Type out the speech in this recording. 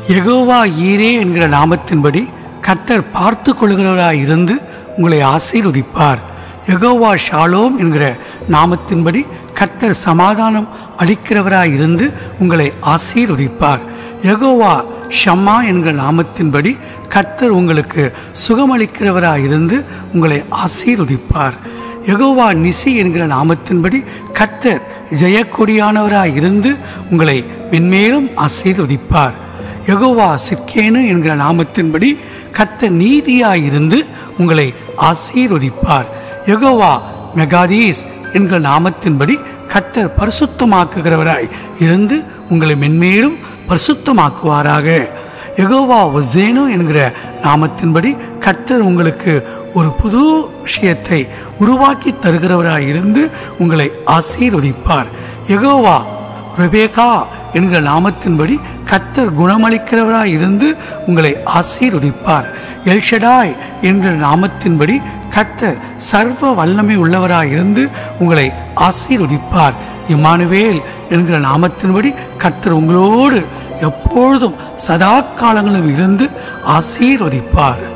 யெகோவா ஈரே என்கிற நாமத்தின்படி கர்த்தர் பார்த்து கொள்கிறவராய் இருந்து உங்களை ஆசீர்வதிப்பார் யெகோவா ஷாலோம் என்கிற நாமத்தின்படி கர்த்தர் சமாதானம் அளிக்கிறவராய் இருந்து உங்களை ஆசீர்வதிப்பார் யெகோவா ஷம்மா என்கிற நாமத்தின்படி கர்த்தர் உங்களுக்கு சுகமளிக்கிறவராய் இருந்து உங்களை ஆசீர்வதிப்பார் யெகோவா நிசி என்கிற நாமத்தின்படி கர்த்தர் ஜெயக்கொடியானவராய் இருந்து உங்களை மென்மேலும் ஆசீர்வதிப்பார் யெகோவா சிற்கேனு என்கிற நாமத்தின்படி கர்த்தர் நீதியாய் இருந்து உங்களை ஆசீர்வதிப்பார் யெகோவா மெகாதீஸ் என்கிற நாமத்தின்படி கர்த்தர் பரிசுத்தமாக்குகிறவராய் இருந்து உங்களை மென்மேலும் பரிசுத்தமாக்குவாராக யெகோவா ஒசேனு என்கிற நாமத்தின்படி கர்த்தர் உங்களுக்கு ஒரு புது விஷயத்தை உருவாக்கி தருகிறவராய் இருந்து உங்களை ஆசீர்வதிப்பார் யெகோவா ரெபேகா என்கிற நாமத்தின்படி கர்த்தர் குணமளிக்கிறவராய் இருந்து உங்களை ஆசீர்வதிப்பார் எல்ஷடாய் என்கிற நாமத்தின்படி கர்த்தர் சர்வ வல்லமை உள்ளவராய் இருந்து உங்களை ஆசீர்வதிப்பார் இம்மானுவேல் என்கிற நாமத்தின்படி கர்த்தர் உங்களோடு எப்பொழுதும் சதா காலங்களும் இருந்து ஆசீர்வதிப்பார்